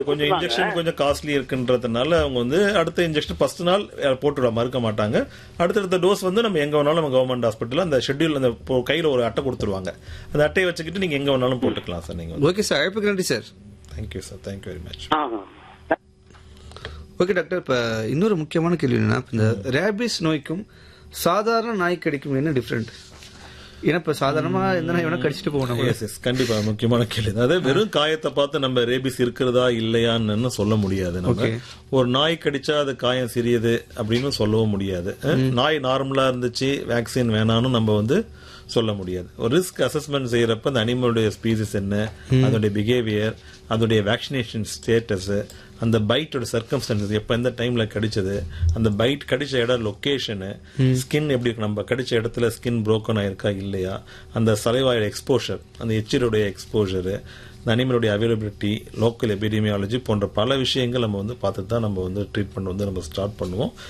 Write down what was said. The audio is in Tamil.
கொஞ்சம் இன்ஜெக்ஷன் கொஞ்சம் காஸ்ட்லி இருக்குன்றதுனால அவங்க வந்து அடுத்த இன்ஜெக்ஷன் ஃபர்ஸ்ட் நாள் போட்டுவிட மறுக்க மாட்டாங்க அடுத்தடுத்த டோஸ் வந்து நம்ம எங்க வேணாலும் நம்ம கவர்மெண்ட் ஹாஸ்பிட்டல் அந்த ஷெட்யூல் அந்த இப்போ கையில ஒரு அட்டை கொடுத்துருவாங்க அந்த அட்டையை வச்சுக்கிட்டு நீங்க எங்க வேணாலும் போட்டுக்கலாம் சார் நீங்க ஓகே சார் அழைப்புக்கு நன்றி sir thank you sir thank you very much ஆ ஓகே டாக்டர் இப்ப இன்னொரு முக்கியமான கேள்வி என்னன்னா இப்ப இந்த ரேபிஸ் நோய்க்கும் சாதாரண நாய் கடிக்கும் என்ன டிஃப்ரெண்ட் ஏன்னா இப்ப சாதாரணமா எந்த நாய் வேணா கடிச்சிட்டு போகணும் எஸ் எஸ் கண்டிப்பா முக்கியமான கேள்வி அதாவது வெறும் காயத்தை பார்த்து நம்ம ரேபிஸ் இருக்கிறதா இல்லையான்னு சொல்ல முடியாது நம்ம Okay. ஒரு நாய் கடிச்சா அது காயம் சிறியது அப்படின்னு சொல்லவும் முடியாது அஹ், நாய் நார்மலா இருந்துச்சு வேக்சின் வேணாம்னு நம்ம வந்து சொல்ல முடியாது ஒரு ரிஸ்க் அசஸ்மெண்ட் செய்யறப்ப அந்த அனிமலுடைய ஸ்பீசிஸ் என்ன அதோடைய பிஹேவியர் அதோடைய வேக்சினேஷன் ஸ்டேட்டஸ் அந்த பைட்டோட சர்க்கம்ஸ்டன்சஸ் எப்ப எந்த டைம்ல கடிச்சது அந்த பைட் கடிச்ச இடம் லொகேஷனு ஸ்கின் எப்படி இருக்கு நம்ம கடிச்ச இடத்துல ஸ்கின் broken ஆயிருக்கா இல்லையா அந்த சலைவாயோட எக்ஸ்போஷர் அந்த எச்சிலுடைய எக்ஸ்போஷரு இந்த அனிமலுடைய அவைலபிலிட்டி லோக்கல் எபிடிமியாலஜி போன்ற பல விஷயங்கள் நம்ம வந்து பார்த்துட்டு தான் நம்ம வந்து ட்ரீட்மெண்ட் வந்து நம்ம ஸ்டார்ட் பண்ணுவோம்